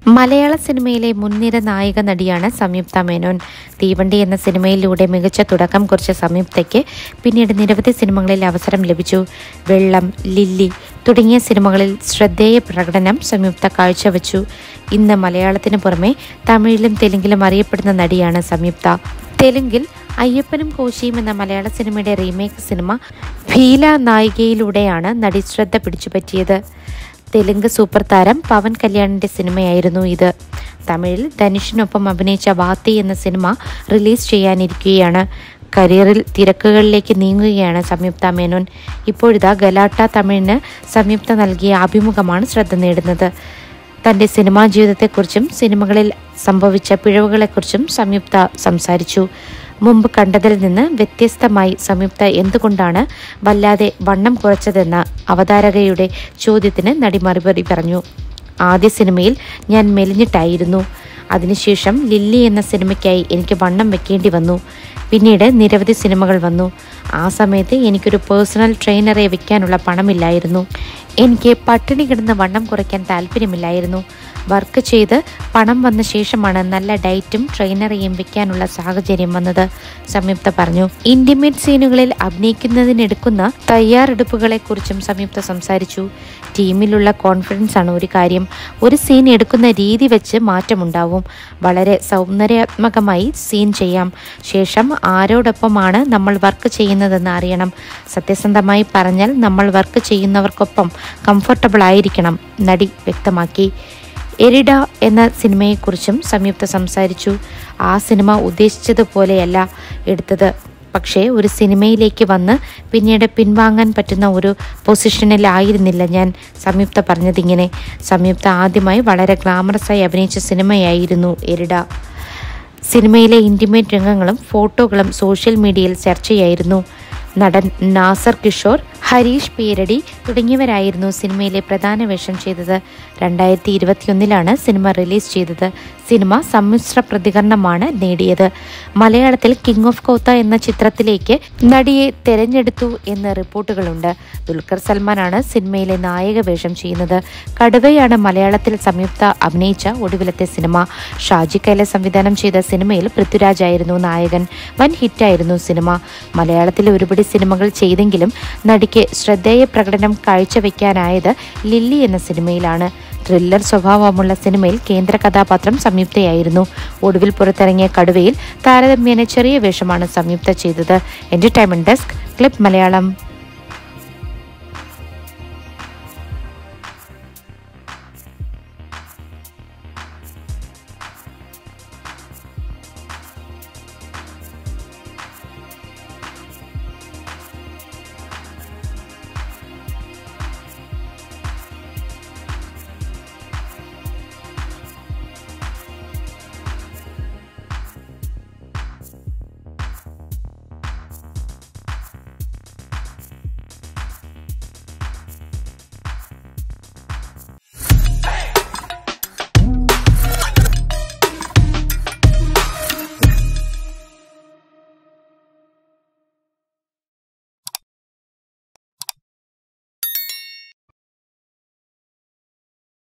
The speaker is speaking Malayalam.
മലയാള സിനിമയിലെ മുൻനിര നായിക നടിയാണ് സംയുക്ത മേനോൻ തീവണ്ടി എന്ന സിനിമയിലൂടെ മികച്ച തുടക്കം കുറിച്ച സംയുക്തയ്ക്ക് പിന്നീട് നിരവധി സിനിമകളിൽ അവസരം ലഭിച്ചു വെള്ളം ലില്ലി തുടങ്ങിയ സിനിമകളിൽ ശ്രദ്ധേയ പ്രകടനം സംയുക്ത കാഴ്ചവെച്ചു ഇന്ന് മലയാളത്തിന് പുറമെ തമിഴിലും തെലുങ്കിലും അറിയപ്പെടുന്ന നടിയാണ് സംയുക്ത തെലുങ്കിൽ അയ്യപ്പനും കോശിയും എന്ന മലയാള സിനിമയുടെ റീമേക്ക് സിനിമ ഭീല നായികയിലൂടെയാണ് നടി ശ്രദ്ധ പിടിച്ചുപറ്റിയത് തെലുങ്ക് സൂപ്പർ താരം പവൻ കല്യാണിന്റെ സിനിമയായിരുന്നു ഇത് തമിഴിൽ ധനുഷിനൊപ്പം അഭിനയിച്ച വാത്തി എന്ന സിനിമ റിലീസ് ചെയ്യാനിരിക്കുകയാണ് കരിയറിൽ തിരക്കുകളിലേക്ക് നീങ്ങുകയാണ് സംയുക്ത മേനോൻ ഇപ്പോഴിതാ ഗലാട്ട തമിഴിന് സംയുക്ത നൽകിയ അഭിമുഖമാണ് ശ്രദ്ധ നേടുന്നത് തൻ്റെ സിനിമാ ജീവിതത്തെക്കുറിച്ചും സിനിമകളിൽ സംഭവിച്ച പിഴവുകളെക്കുറിച്ചും സംയുക്ത സംസാരിച്ചു മുമ്പ് കണ്ടതിൽ നിന്ന് വ്യത്യസ്തമായി സംയുക്ത എന്തുകൊണ്ടാണ് വല്ലാതെ വണ്ണം കുറച്ചതെന്ന അവതാരകയുടെ ചോദ്യത്തിന് നടി മറുപടി പറഞ്ഞു ആദ്യ സിനിമയിൽ ഞാൻ മെലിഞ്ഞിട്ടായിരുന്നു അതിനുശേഷം ലില്ലി എന്ന സിനിമയ്ക്കായി എനിക്ക് വണ്ണം വെക്കേണ്ടി വന്നു പിന്നീട് നിരവധി സിനിമകൾ വന്നു ആ സമയത്ത് എനിക്കൊരു പേഴ്സണൽ ട്രെയിനറെ വെക്കാനുള്ള പണമില്ലായിരുന്നു എനിക്ക് പട്ടിണി കിടന്ന് വണ്ണം കുറയ്ക്കാൻ താല്പര്യമില്ലായിരുന്നു വർക്ക് ചെയ്ത് പണം വന്ന ശേഷമാണ് നല്ല ഡയറ്റും ട്രെയിനറെയും വെക്കാനുള്ള സാഹചര്യം വന്നത് സംയുക്ത പറഞ്ഞു ഇന്റിമേറ്റ് സീനുകളിൽ അഭിനയിക്കുന്നതിനെടുക്കുന്ന തയ്യാറെടുപ്പുകളെക്കുറിച്ചും സംയുക്ത സംസാരിച്ചു ടീമിലുള്ള കോൺഫിഡൻസ് ആണ് ഒരു കാര്യം ഒരു സീൻ എടുക്കുന്ന രീതി വെച്ച് മാറ്റമുണ്ടാവും വളരെ സൗന്ദര്യാത്മകമായി സീൻ ചെയ്യാം ശേഷം ആരോടൊപ്പമാണ് നമ്മൾ വർക്ക് ചെയ്യുന്നതെന്ന് അറിയണം സത്യസന്ധമായി പറഞ്ഞാൽ നമ്മൾ വർക്ക് ചെയ്യുന്നവർക്കൊപ്പം കംഫർട്ടബിൾ ആയിരിക്കണം നടി വ്യക്തമാക്കി എരിഡ എന്ന സിനിമയെക്കുറിച്ചും സംയുക്ത സംസാരിച്ചു ആ സിനിമ ഉദ്ദേശിച്ചതുപോലെയല്ല എടുത്തത് പക്ഷേ ഒരു സിനിമയിലേക്ക് വന്ന് പിന്നീട് പിൻവാങ്ങാൻ പറ്റുന്ന ഒരു പൊസിഷനിലായിരുന്നില്ല ഞാൻ സംയുക്ത പറഞ്ഞതിങ്ങനെ സംയുക്ത ആദ്യമായി വളരെ ഗ്ലാമറസായി അഭിനയിച്ച സിനിമയായിരുന്നു എരിഡ സിനിമയിലെ ഇൻറ്റിമേറ്റ് രംഗങ്ങളും ഫോട്ടോകളും സോഷ്യൽ മീഡിയയിൽ ചർച്ചയായിരുന്നു നടൻ നാസർ കിഷോർ ഹരീഷ് പേരടി തുടങ്ങിയവരായിരുന്നു സിനിമയിലെ പ്രധാന വേഷം ചെയ്തത് രണ്ടായിരത്തി ഇരുപത്തിയൊന്നിലാണ് സിനിമ റിലീസ് ചെയ്തത് സിനിമ സമ്മിശ്ര പ്രതികരണമാണ് നേടിയത് മലയാളത്തിൽ കിങ് ഓഫ് കോത്ത എന്ന ചിത്രത്തിലേക്ക് നടിയെ തെരഞ്ഞെടുത്തു എന്ന് റിപ്പോർട്ടുകളുണ്ട് ദുൽഖർ സൽമാനാണ് സിനിമയിലെ നായക വേഷം ചെയ്യുന്നത് കടുവയാണ് മലയാളത്തിൽ സംയുക്ത അഭിനയിച്ച ഒടുവിലത്തെ സിനിമ ഷാജി കൈല സംവിധാനം ചെയ്ത സിനിമയിൽ പൃഥ്വിരാജ് ആയിരുന്നു നായകൻ വൻ ഹിറ്റായിരുന്നു സിനിമ മലയാളത്തിൽ ഒരുപടി സിനിമകൾ ചെയ്തെങ്കിലും നടിക്ക് ശ്രദ്ധേയ പ്രകടനം കാഴ്ചവെക്കാനായത് ലില്ലി എന്ന സിനിമയിലാണ് ത്രില്ലർ സ്വഭാവമുള്ള സിനിമയിൽ കേന്ദ്ര കഥാപാത്രം സംയുക്തയായിരുന്നു ഒടുവിൽ പുറത്തിറങ്ങിയ കടുവയിൽ താരതമ്യേന ചെറിയ വേഷമാണ് സംയുക്ത ചെയ്തത് എന്റർടൈൻമെന്റ് ഡെസ്ക് ക്ലിപ്പ് മലയാളം